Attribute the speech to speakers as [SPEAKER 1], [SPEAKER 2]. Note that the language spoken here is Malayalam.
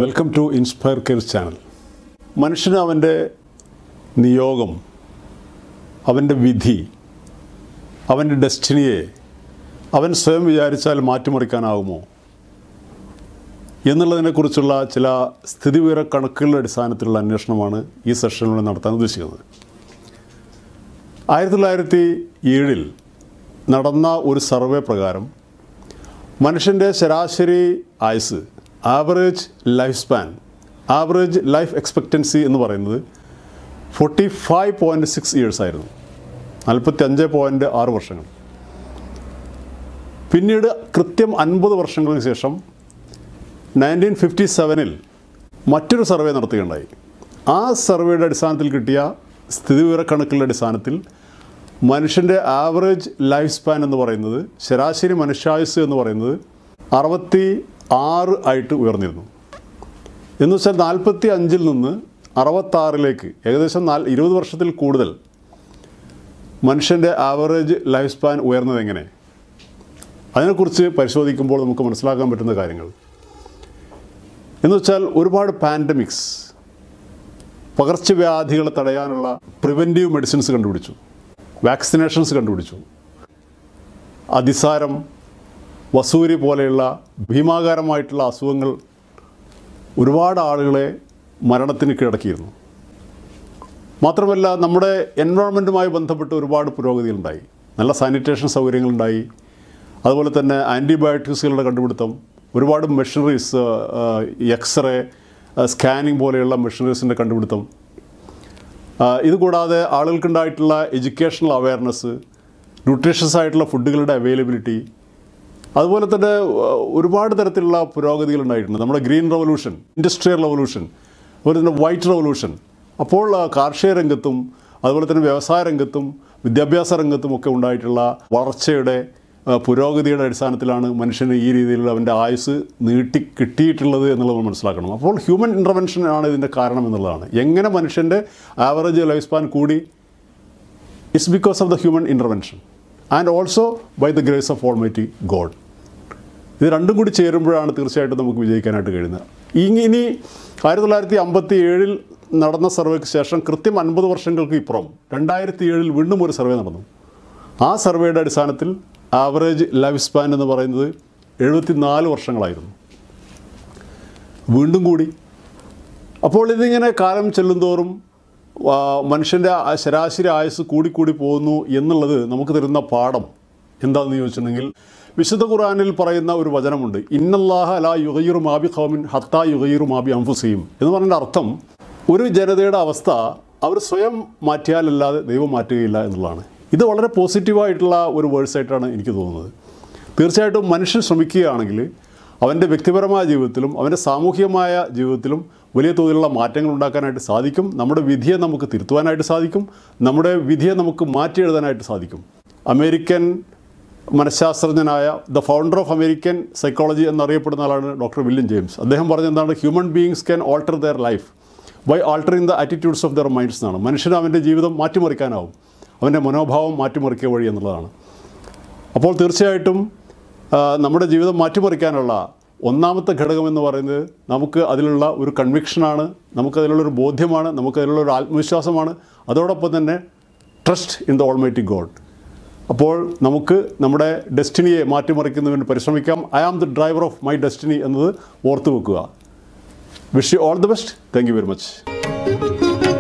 [SPEAKER 1] welcome to inspire care channel മനുഷ്യന് അവൻ്റെ നിയോഗം അവൻ്റെ വിധി അവൻ്റെ ഡെസ്റ്റിനിയെ അവൻ സ്വയം വിചാരിച്ചാൽ മാറ്റിമറിക്കാനാകുമോ എന്നുള്ളതിനെക്കുറിച്ചുള്ള ചില സ്ഥിതിവിവര കണക്കുകളുടെ അടിസ്ഥാനത്തിലുള്ള അന്വേഷണമാണ് ഈ സെഷനിലൂടെ നടത്താൻ ഉദ്ദേശിക്കുന്നത് ആയിരത്തി തൊള്ളായിരത്തി ഏഴിൽ നടന്ന ഒരു സർവേ പ്രകാരം മനുഷ്യൻ്റെ ശരാശരി ആയുസ് average life span average life expectancy എന്ന് പറയുന്നത് forty five point six years ആയിരുന്നു നാൽപ്പത്തി അഞ്ച് പോയിൻറ്റ് ആറ് വർഷങ്ങൾ പിന്നീട് കൃത്യം അൻപത് വർഷങ്ങൾക്ക് ശേഷം നയൻറ്റീൻ ഫിഫ്റ്റി സെവനിൽ മറ്റൊരു സർവേ നടത്തുകയുണ്ടായി ആ സർവേയുടെ അടിസ്ഥാനത്തിൽ കിട്ടിയ സ്ഥിതിവിവര കണക്കുകളുടെ അടിസ്ഥാനത്തിൽ മനുഷ്യൻ്റെ ആവറേജ് ലൈഫ് സ്പാൻ എന്ന് പറയുന്നത് ശരാശരി മനുഷ്യായുസ് എന്ന് പറയുന്നത് അറുപത്തി ആറ് ആയിട്ട് ഉയർന്നിരുന്നു എന്ന് വെച്ചാൽ നാൽപ്പത്തി അഞ്ചിൽ നിന്ന് അറുപത്താറിലേക്ക് ഏകദേശം നാൽ ഇരുപത് വർഷത്തിൽ കൂടുതൽ മനുഷ്യൻ്റെ ആവറേജ് ലൈഫ് സ്പാൻ ഉയർന്നത് എങ്ങനെ അതിനെക്കുറിച്ച് പരിശോധിക്കുമ്പോൾ നമുക്ക് മനസ്സിലാക്കാൻ പറ്റുന്ന കാര്യങ്ങൾ എന്ന് വെച്ചാൽ ഒരുപാട് പാൻഡമിക്സ് പകർച്ചവ്യാധികളെ തടയാനുള്ള പ്രിവെൻറ്റീവ് മെഡിസിൻസ് കണ്ടുപിടിച്ചു വാക്സിനേഷൻസ് കണ്ടുപിടിച്ചു അതിസാരം വസൂരി പോലെയുള്ള ഭീമാകാരമായിട്ടുള്ള അസുഖങ്ങൾ ഒരുപാട് ആളുകളെ മരണത്തിന് കീഴടക്കിയിരുന്നു മാത്രമല്ല നമ്മുടെ എൻവയോൺമെൻറ്റുമായി ബന്ധപ്പെട്ട് ഒരുപാട് പുരോഗതികളുണ്ടായി നല്ല സാനിറ്റേഷൻ സൗകര്യങ്ങളുണ്ടായി അതുപോലെ തന്നെ ആൻറ്റിബയോട്ടിക്സുകളുടെ കണ്ടുപിടുത്തം ഒരുപാട് മെഷീനറീസ് എക്സ്റേ സ്കാനിങ് പോലെയുള്ള മെഷീനറീസിൻ്റെ കണ്ടുപിടുത്തം ആ, ഇതുകൂടാതെ ആളുകൾക്കുണ്ടായിട്ടുള്ള എഡ്യൂക്കേഷണൽ അവയർനെസ് ന്യൂട്രീഷ്യസ് ആയിട്ടുള്ള ഫുഡുകളുടെ അവൈലബിലിറ്റി അതുപോലെ തന്നെ ആ, ഒരുപാട് തരത്തിലുള്ള പുരോഗതികൾ ഉണ്ടായിട്ടുണ്ട് നമ്മുടെ ഗ്രീൻ റവല്യൂഷൻ ഇൻഡസ്ട്രിയൽ റവല്യൂഷൻ അതുപോലെ തന്നെ വൈറ്റ് റവല്യൂഷൻ അപ്പോൾ ആ, കാർഷിക രംഗത്തും അതുപോലെ തന്നെ വ്യവസായ രംഗത്തും വിദ്യാഭ്യാസ രംഗത്തും ഒക്കെ ഉണ്ടായിട്ടുള്ള വളർച്ചയുടെ ആ, പുരോഗതിയുടെ അടിസ്ഥാനത്തിലാണ് മനുഷ്യന് ഈ രീതിയിലുള്ള അവൻ്റെ ആയുസ് നീട്ടി കിട്ടിയിട്ടുള്ളത് എന്നുള്ളത് നമ്മൾ മനസ്സിലാക്കണം അപ്പോൾ ഹ്യൂമൻ ഇൻ്റർവെൻഷൻ ആണ് ഇതിൻ്റെ കാരണം എന്നുള്ളതാണ് എങ്ങനെ മനുഷ്യൻ്റെ ആവറേജ് ലൈഫ് സ്പാൻ കൂടി it's because of the human intervention and also by the grace of almighty God ഇത് രണ്ടും കൂടി ചേരുമ്പോഴാണ് തീർച്ചയായിട്ടും നമുക്ക് വിജയിക്കാനായിട്ട് കഴിയുന്നത് ഇനി ഇനി ആയിരത്തി തൊള്ളായിരത്തി അമ്പത്തി ഏഴിൽ നടന്ന സർവേക്ക് ശേഷം കൃത്യം അൻപത് വർഷങ്ങൾക്ക് ഇപ്പുറം രണ്ടായിരത്തി ഏഴിൽ വീണ്ടും ഒരു സർവേ നടന്നു ആ സർവേയുടെ അടിസ്ഥാനത്തിൽ ആവറേജ് ലൈഫ് സ്പാൻ എന്ന് പറയുന്നത് എഴുപത്തി നാല് വർഷങ്ങളായിരുന്നു വീണ്ടും കൂടി അപ്പോൾ ഇതിങ്ങനെ കാലം ചെല്ലുന്തോറും ആ, മനുഷ്യൻ്റെ ആ ശരാശരി ആയുസ് കൂടിക്കൂടി പോകുന്നു എന്നുള്ളത് നമുക്ക് തരുന്ന പാഠം എന്താണെന്ന് ചോദിച്ചിട്ടുണ്ടെങ്കിൽ വിശുദ്ധ ഖുർആനിൽ പറയുന്ന ഒരു വചനമുണ്ട് ഇന്നല്ലാഹ ലാ യുഗയിറു മാബി ഖൗമിൻ ഹത്താ യുഗയിറു മാബി അംഫുസയും എന്ന് പറഞ്ഞ അർത്ഥം ഒരു ജനതയുടെ അവസ്ഥ അവർ സ്വയം മാറ്റിയാലല്ലാതെ ദൈവം മാറ്റുകയില്ല എന്നുള്ളതാണ് ഇത് വളരെ പോസിറ്റീവായിട്ടുള്ള ഒരു വേഴ്സായിട്ടാണ് എനിക്ക് തോന്നുന്നത് തീർച്ചയായിട്ടും മനുഷ്യൻ ശ്രമിക്കുകയാണെങ്കിൽ അവൻ്റെ വ്യക്തിപരമായ ജീവിതത്തിലും അവൻ്റെ സാമൂഹികമായ ജീവിതത്തിലും വലിയ തോതിലുള്ള മാറ്റങ്ങൾ ഉണ്ടാക്കാനായിട്ട് സാധിക്കും നമ്മുടെ വിധിയെ നമുക്ക് തിരുത്തുവാനായിട്ട് സാധിക്കും നമ്മുടെ വിധിയെ നമുക്ക് മാറ്റി എഴുതാനായിട്ട് സാധിക്കും അമേരിക്കൻ മനഃശാസ്ത്രജ്ഞനായ the founder of American psychology എന്നറിയപ്പെടുന്ന ആളാണ് ഡോക്ടർ വില്യം ജെയിംസ് അദ്ദേഹം പറഞ്ഞ എന്താണ് human beings can alter their life by altering the attitudes of their minds എന്നാണ് മനുഷ്യന് അവൻ്റെ ജീവിതം മാറ്റിമറിക്കാനാവും അവൻ്റെ മനോഭാവം മാറ്റിമറിക്കുക വഴി എന്നുള്ളതാണ് അപ്പോൾ തീർച്ചയായിട്ടും ആ, നമ്മുടെ ജീവിതം മാറ്റിമറിക്കാനുള്ള ഒന്നാമത്തെ ഘടകം എന്ന് പറയുന്നത് നമുക്ക് അതിലുള്ള ഒരു കൺവിക്ഷനാണ് നമുക്കതിലുള്ളൊരു ബോധ്യമാണ് നമുക്കതിലുള്ള ഒരു ആത്മവിശ്വാസമാണ് അതോടൊപ്പം തന്നെ trust in the almighty God അപ്പോൾ നമുക്ക് നമ്മുടെ ഡെസ്റ്റിനിയെ മാറ്റിമറിക്കുന്നതിന് പരിശ്രമിക്കാം I am the driver of my destiny എന്നത് ഓർത്തു വെക്കുക wish you all the best thank you very much